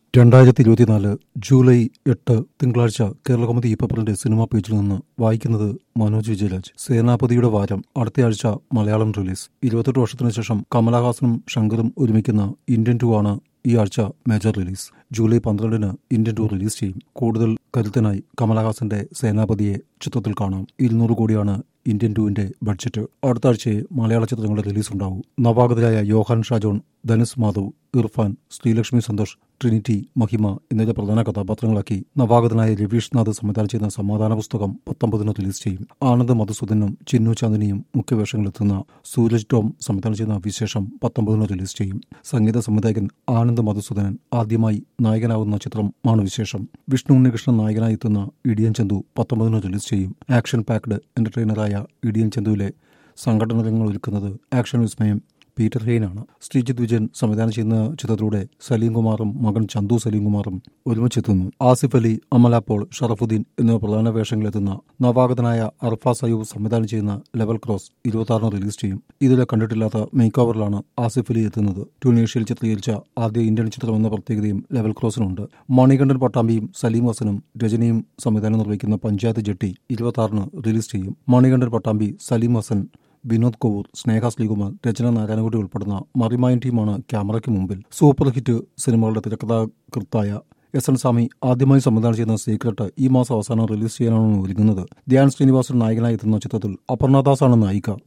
രണ്ടായിരത്തി ഇരുപത്തിനാല് ജൂലൈ എട്ട് തിങ്കളാഴ്ച കേരളകൗമുദി ഈ പേപ്പറിന്റെ സിനിമാ പേജിൽ നിന്ന് വായിക്കുന്നത് മനോജ് വിജയരാജ് സേനാപതിയുടെ വാരം അടുത്തയാഴ്ച മലയാളം റിലീസ് ഇരുപത്തെട്ട് വർഷത്തിനു ശേഷം കമലഹാസനും ശങ്കറും ഒരുമിക്കുന്ന ഇന്ത്യൻ ടു ആണ് ഈ ആഴ്ച മേജർ റിലീസ് ജൂലൈ പന്ത്രണ്ടിന് ഇന്ത്യൻ ടു റിലീസ് ചെയ്യും കൂടുതൽ കരുത്തനായി കമലഹാസന്റെ സേനാപതിയെ ചിത്രത്തിൽ കാണാം ഇരുന്നൂറ് കോടിയാണ് ഇന്ത്യൻ ടുവിന്റെ ബഡ്ജറ്റ് അടുത്ത ആഴ്ചയെ മലയാള ചിത്രങ്ങളുടെ റിലീസ് ഉണ്ടാവും നവാഗതരായ യോഹാൻ ഷാജോൺ ധനുസ് മാധവ് ഇർഫാൻ ശ്രീലക്ഷ്മി സന്തോഷ് ട്രിനിറ്റി മഹിമ എന്നിവരെ പ്രധാന കഥാപാത്രങ്ങളാക്കി നവാഗതനായ രവീഷ് നാഥ് സംവിധാനം ചെയ്യുന്ന സമാധാന പുസ്തകം പത്തൊമ്പതിന് റിലീസ് ചെയ്യും ആനന്ദ് മധുസൂദനും ചിന്നു ചാന്ദിനിയും മുഖ്യവേഷങ്ങളിലെത്തുന്ന സൂരജ് ടോം സംവിധാനം ചെയ്യുന്ന വിശേഷം പത്തൊമ്പതിന് റിലീസ് ചെയ്യും സംഗീത സംവിധായകൻ ആനന്ദ് മധുസൂദനൻ ആദ്യമായി നായകനാകുന്ന ചിത്രമാണ് വിശേഷം വിഷ്ണു ഉണ്ണികൃഷ്ണൻ നായകനായി എത്തുന്ന ഇടിയൻ ചന്തു പത്തൊമ്പതിന് റിലീസ് ചെയ്യും ആക്ഷൻ പാക്ഡ് എന്റർടൈനറായ ഇടിയൻ ചന്തുവിലെ സംഘടന രംഗങ്ങൾ ഒരുക്കുന്നത് ആക്ഷൻ വിസ്മയം പീറ്റർ ഹെയ്നാണ് ശ്രീജിത്ത് വിജയൻ സംവിധാനം ചെയ്യുന്ന ചിത്രത്തിലൂടെ സലീം കുമാറും മകൻ ചന്തു സലീം കുമാറും ഒരുമിച്ചെത്തുന്നു ആസിഫ് അലി അമല പോൾ ഷറഫുദ്ദീൻ എന്നിവ പ്രധാന വേഷങ്ങളിലെത്തുന്ന നവാഗതനായ അർഫ സയൂബ് സംവിധാനം ചെയ്യുന്ന ലെവൽ ക്രോസ് ഇരുപത്തി റിലീസ് ചെയ്യും ഇതിലെ കണ്ടിട്ടില്ലാത്ത മേക്ക് ഓവറിലാണ് ആസിഫ് അലി എത്തുന്നത് ട്യൂണേഷ്യയിൽ ചിത്രീകരിച്ച ആദ്യ ഇന്ത്യൻ ചിത്രം എന്ന പ്രത്യേകതയും ലെവൽ ക്രോസിനുണ്ട് മണികണ്ഠൻ പട്ടാമ്പിയും സലീം ഹസനും രജനിയും സംവിധാനം നിർവഹിക്കുന്ന പഞ്ചായത്ത് ജെട്ടി ഇരുപത്തി റിലീസ് ചെയ്യും മണികണ്ഠൻ പട്ടാമ്പി സലീം ഹസൻ വിനോദ് കപൂർ സ്നേഹ ശ്രീകുമാർ രചന നാരായണകുടി ഉൾപ്പെടുന്ന മറിമായൻ ടീമാണ് ക്യാമറയ്ക്ക് മുമ്പിൽ സൂപ്പർ ഹിറ്റ് സിനിമകളുടെ തിരക്കഥാകൃത്തായ എസ് എൻ സ്വാമി ആദ്യമായി സംവിധാനം ചെയ്യുന്ന സീക്രട്ട് ഈ മാസം അവസാനം റിലീസ് ചെയ്യാനാണ് ഒരുങ്ങുന്നത് ധ്യാൻ ശ്രീനിവാസൻ നായകനായി എത്തുന്ന ചിത്രത്തിൽ അപർണദാസാണ് നായിക